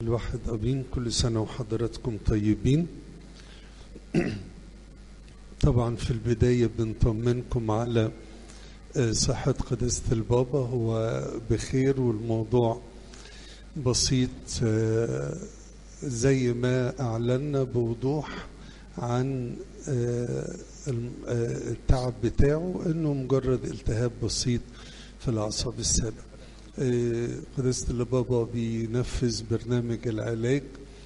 الواحد أمين كل سنة وحضراتكم طيبين طبعا في البداية بنطمنكم على صحة قداسة البابا هو بخير والموضوع بسيط زي ما أعلنا بوضوح عن التعب بتاعه انه مجرد التهاب بسيط في الاعصاب السابقه قداسه البابا بينفذ برنامج العلاج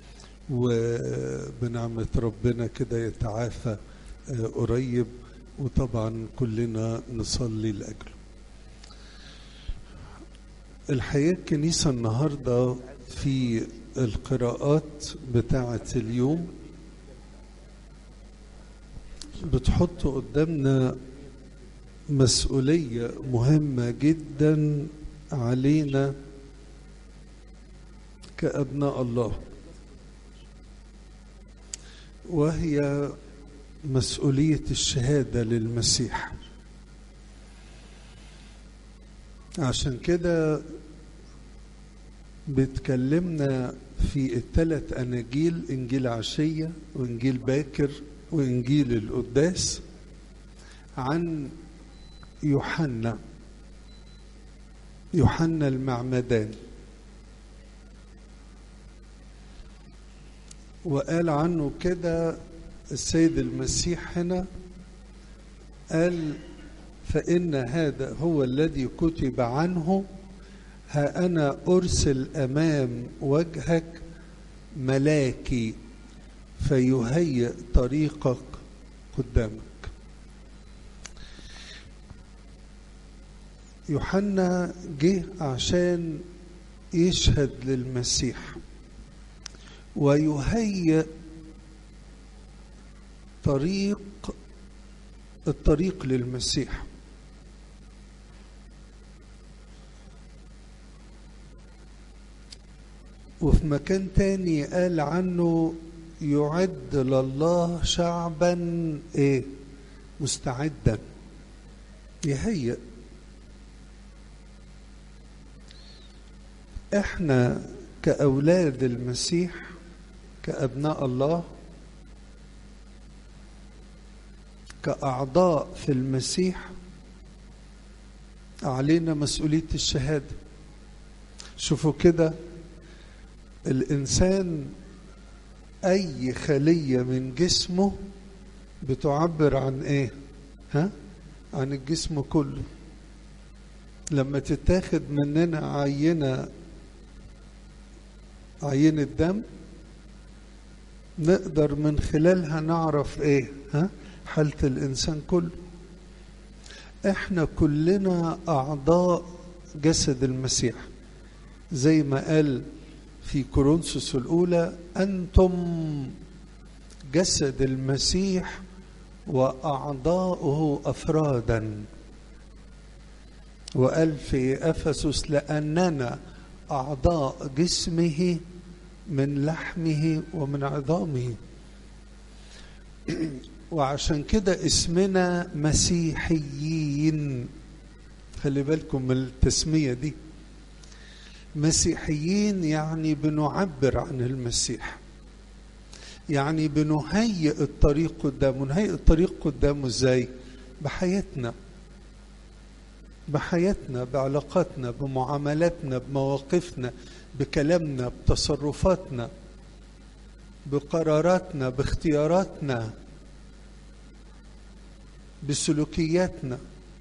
وبنعمه ربنا كده يتعافى قريب وطبعا كلنا نصلي لاجله الحقيقه الكنيسه النهارده في القراءات بتاعه اليوم بتحط قدامنا مسؤولية مهمة جدا علينا كأبناء الله وهي مسؤولية الشهادة للمسيح عشان كده بتكلمنا في الثلاث أناجيل إنجيل عشية وإنجيل باكر وإنجيل القداس عن يوحنا يوحنا المعمدان وقال عنه كده السيد المسيح هنا قال فإن هذا هو الذي كتب عنه ها أنا أرسل أمام وجهك ملاكي فيهيئ طريقك قدامك يوحنا جه عشان يشهد للمسيح ويهيئ طريق الطريق للمسيح وفي مكان تاني قال عنه يعد لله شعبا ايه مستعدا يهيئ احنا كاولاد المسيح كابناء الله كاعضاء في المسيح علينا مسؤوليه الشهاده شوفوا كده الانسان اي خليه من جسمه بتعبر عن ايه ها عن الجسم كله لما تتاخد مننا عينه عينه دم نقدر من خلالها نعرف ايه ها حاله الانسان كله احنا كلنا اعضاء جسد المسيح زي ما قال في كورنثوس الأولى أنتم جسد المسيح وأعضاؤه أفرادا وقال في أفسس لأننا أعضاء جسمه من لحمه ومن عظامه وعشان كده اسمنا مسيحيين خلي بالكم من التسمية دي مسيحيين يعني بنعبر عن المسيح يعني بنهيئ الطريق قدامه نهيئ الطريق قدامه ازاي بحياتنا بحياتنا بعلاقاتنا بمعاملاتنا بمواقفنا بكلامنا بتصرفاتنا بقراراتنا باختياراتنا بسلوكياتنا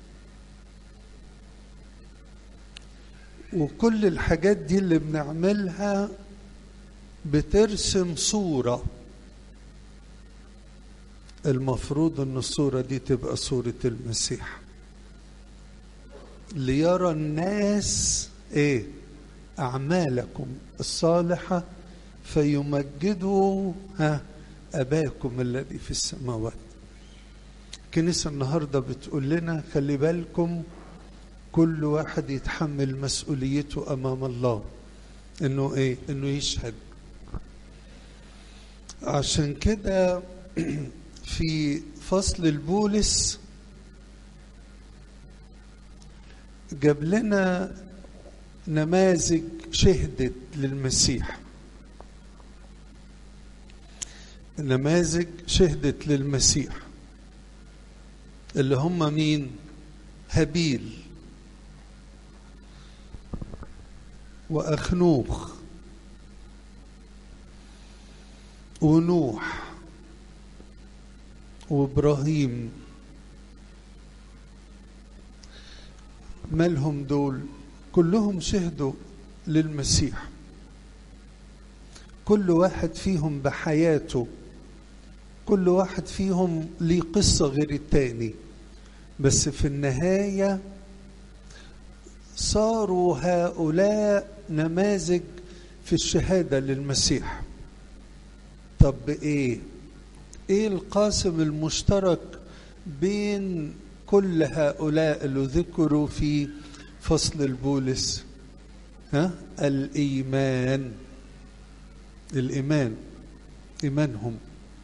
وكل الحاجات دي اللي بنعملها بترسم صورة المفروض ان الصورة دي تبقى صورة المسيح ليرى الناس ايه اعمالكم الصالحة فيمجدوا ها اباكم الذي في السماوات الكنيسة النهاردة بتقول لنا خلي بالكم كل واحد يتحمل مسؤوليته امام الله انه ايه انه يشهد عشان كده في فصل البولس جاب لنا نماذج شهدت للمسيح نماذج شهدت للمسيح اللي هم مين هابيل واخنوخ ونوح وابراهيم مالهم دول كلهم شهدوا للمسيح كل واحد فيهم بحياته كل واحد فيهم ليه قصة غير التاني بس في النهاية صاروا هؤلاء نماذج في الشهادة للمسيح طب ايه ايه القاسم المشترك بين كل هؤلاء اللي ذكروا في فصل البولس ها الايمان الايمان ايمانهم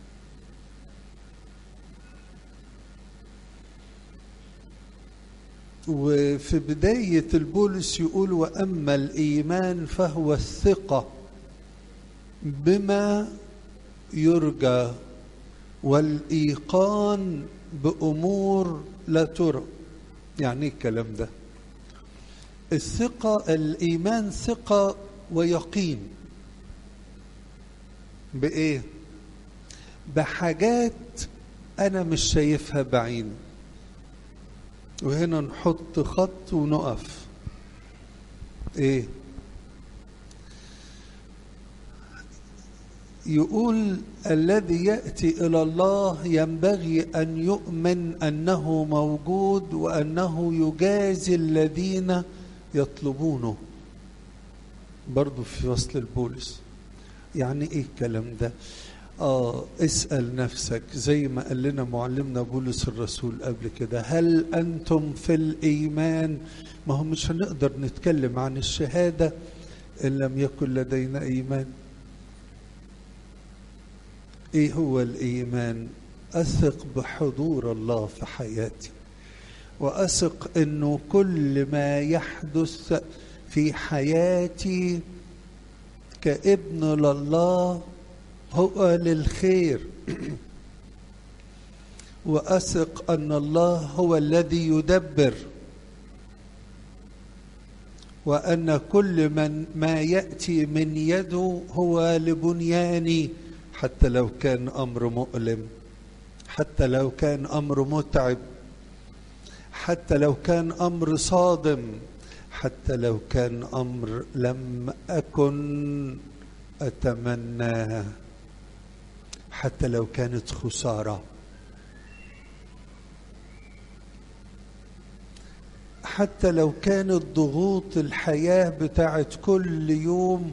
وفي بداية البولس يقول وأما الإيمان فهو الثقة بما يرجى والإيقان بأمور لا ترى يعني ايه الكلام ده الثقة الإيمان ثقة ويقين بإيه بحاجات أنا مش شايفها بعيني وهنا نحط خط ونقف ايه يقول الذي ياتي الى الله ينبغي ان يؤمن انه موجود وانه يجازي الذين يطلبونه برضو في وصل البولس يعني ايه الكلام ده آه اسأل نفسك زي ما قال لنا معلمنا بولس الرسول قبل كده هل أنتم في الإيمان ما هو مش هنقدر نتكلم عن الشهادة إن لم يكن لدينا إيمان إيه هو الإيمان أثق بحضور الله في حياتي وأثق أنه كل ما يحدث في حياتي كابن لله هو للخير واثق ان الله هو الذي يدبر وان كل من ما ياتي من يده هو لبنياني حتى لو كان امر مؤلم حتى لو كان امر متعب حتى لو كان امر صادم حتى لو كان امر لم اكن اتمناه حتى لو كانت خساره حتى لو كانت ضغوط الحياه بتاعت كل يوم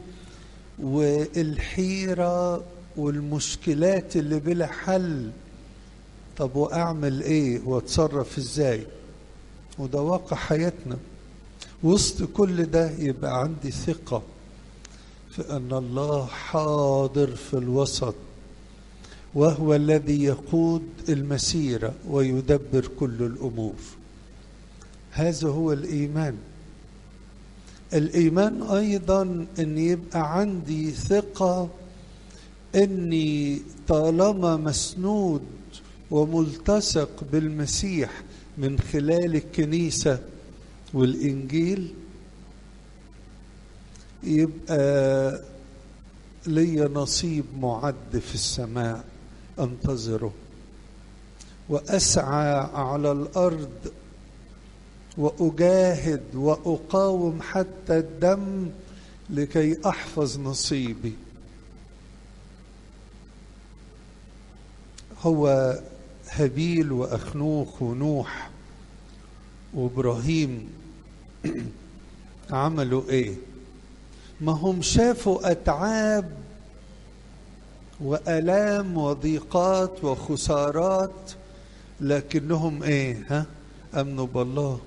والحيره والمشكلات اللي بلا حل طب واعمل ايه واتصرف ازاي وده واقع حياتنا وسط كل ده يبقى عندي ثقه في ان الله حاضر في الوسط وهو الذي يقود المسيره ويدبر كل الامور هذا هو الايمان الايمان ايضا ان يبقى عندي ثقه اني طالما مسنود وملتصق بالمسيح من خلال الكنيسه والانجيل يبقى لي نصيب معد في السماء انتظره واسعى على الارض واجاهد واقاوم حتى الدم لكي احفظ نصيبي هو هابيل واخنوخ ونوح وابراهيم عملوا ايه ما هم شافوا اتعاب والام وضيقات وخسارات لكنهم ايه ها امنوا بالله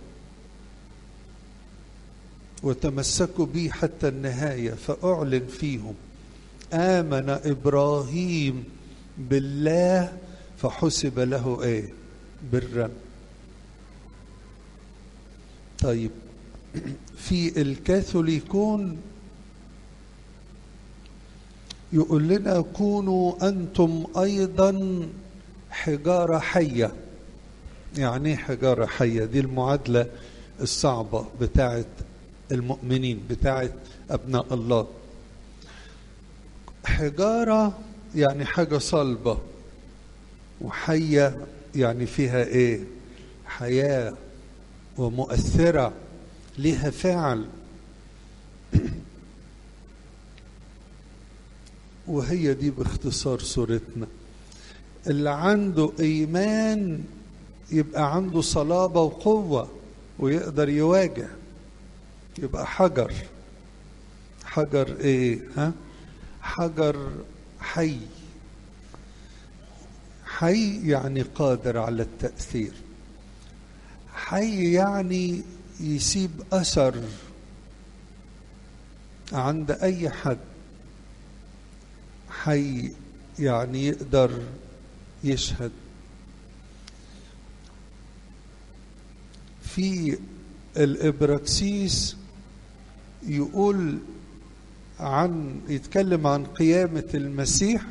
وتمسكوا به حتى النهايه فاعلن فيهم امن ابراهيم بالله فحسب له ايه برا طيب في الكاثوليكون يقول لنا كونوا أنتم أيضا حجارة حية يعني ايه حجارة حية دي المعادلة الصعبة بتاعت المؤمنين بتاعت أبناء الله حجارة يعني حاجة صلبة وحية يعني فيها ايه حياة ومؤثرة لها فعل وهي دي باختصار صورتنا اللي عنده ايمان يبقى عنده صلابة وقوة ويقدر يواجه يبقى حجر حجر ايه ها حجر حي حي يعني قادر على التأثير حي يعني يسيب أثر عند أي حد حي يعني يقدر يشهد في الإبراكسيس يقول عن يتكلم عن قيامة المسيح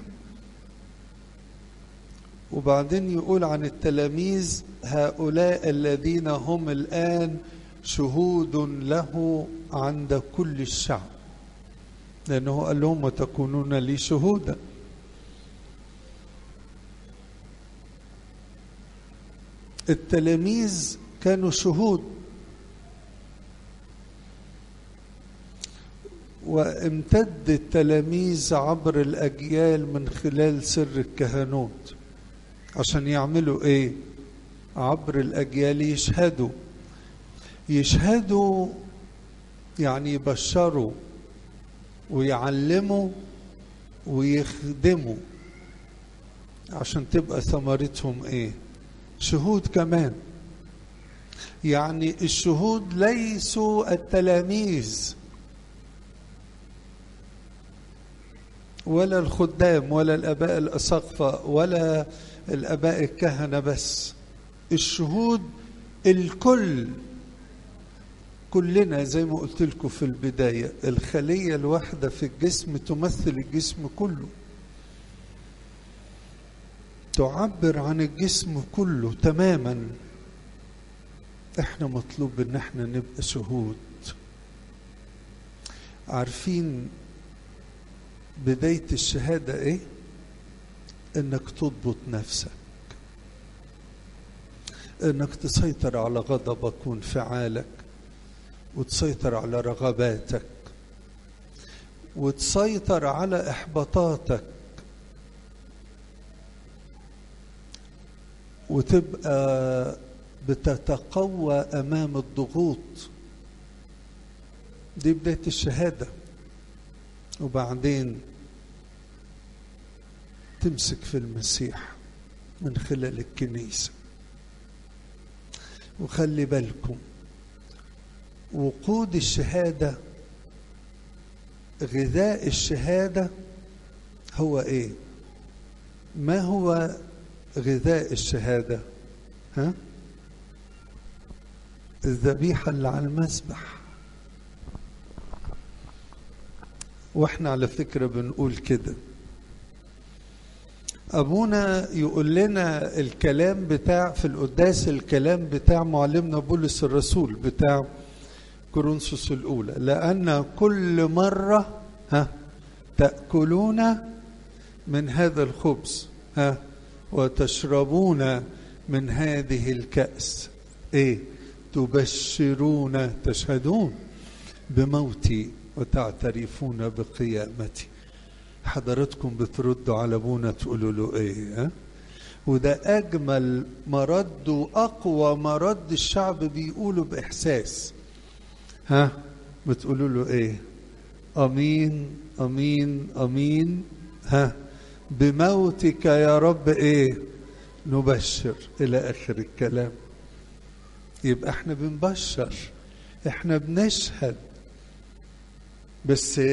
وبعدين يقول عن التلاميذ هؤلاء الذين هم الآن شهود له عند كل الشعب لأنه قال لهم وتكونون لي شهودا التلاميذ كانوا شهود وامتد التلاميذ عبر الأجيال من خلال سر الكهنوت عشان يعملوا ايه عبر الاجيال يشهدوا يشهدوا يعني يبشروا ويعلموا ويخدموا عشان تبقى ثمرتهم ايه شهود كمان يعني الشهود ليسوا التلاميذ ولا الخدام ولا الاباء الاساقفه ولا الاباء الكهنه بس الشهود الكل كلنا زي ما قلت لكم في البدايه الخليه الواحده في الجسم تمثل الجسم كله تعبر عن الجسم كله تماما احنا مطلوب ان احنا نبقى شهود عارفين بدايه الشهاده ايه انك تضبط نفسك انك تسيطر على غضبك وانفعالك وتسيطر على رغباتك وتسيطر على احباطاتك وتبقى بتتقوى امام الضغوط دي بدايه الشهاده وبعدين تمسك في المسيح من خلال الكنيسة وخلي بالكم وقود الشهادة غذاء الشهادة هو ايه ما هو غذاء الشهادة ها الذبيحة اللي على المسبح واحنا على فكرة بنقول كده ابونا يقول لنا الكلام بتاع في القداس الكلام بتاع معلمنا بولس الرسول بتاع كورنثوس الاولى لان كل مره ها تاكلون من هذا الخبز ها وتشربون من هذه الكاس ايه تبشرون تشهدون بموتي وتعترفون بقيامتي حضراتكم بتردوا على ابونا تقولوا له ايه ها؟ وده اجمل مرد واقوى مرد الشعب بيقوله باحساس ها بتقولوا له ايه امين امين امين ها بموتك يا رب ايه نبشر الى اخر الكلام يبقى احنا بنبشر احنا بنشهد بس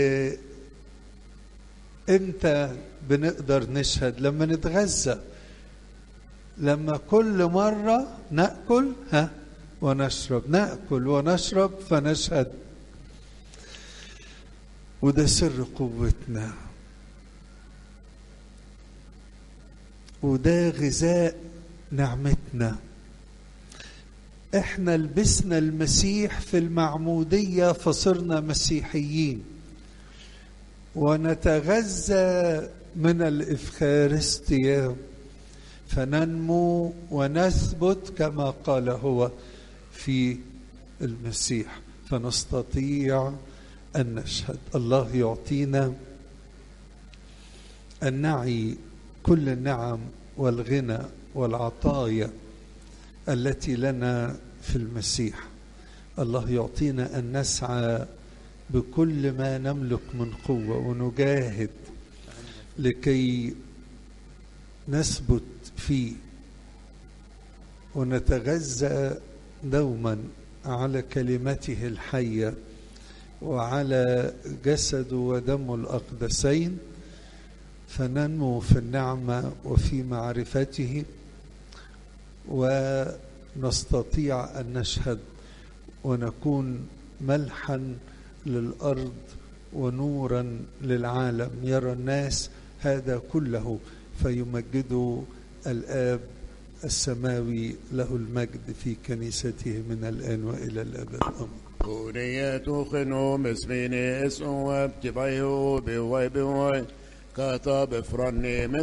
امتى بنقدر نشهد لما نتغذى لما كل مرة نأكل ها ونشرب نأكل ونشرب فنشهد وده سر قوتنا وده غذاء نعمتنا احنا لبسنا المسيح في المعمودية فصرنا مسيحيين ونتغذى من الإفخارستيا فننمو ونثبت كما قال هو في المسيح فنستطيع أن نشهد الله يعطينا أن نعي كل النعم والغنى والعطايا التي لنا في المسيح الله يعطينا ان نسعى بكل ما نملك من قوه ونجاهد لكي نثبت فيه ونتغذى دوما على كلمته الحيه وعلى جسده ودمه الاقدسين فننمو في النعمه وفي معرفته ونستطيع ان نشهد ونكون ملحا للارض ونورا للعالم يرى الناس هذا كله فيمجدوا الاب السماوي له المجد في كنيسته من الان والى الابد امين Kuriyetu khinu mismini isu wabtibayu biwai biwai kata bifranni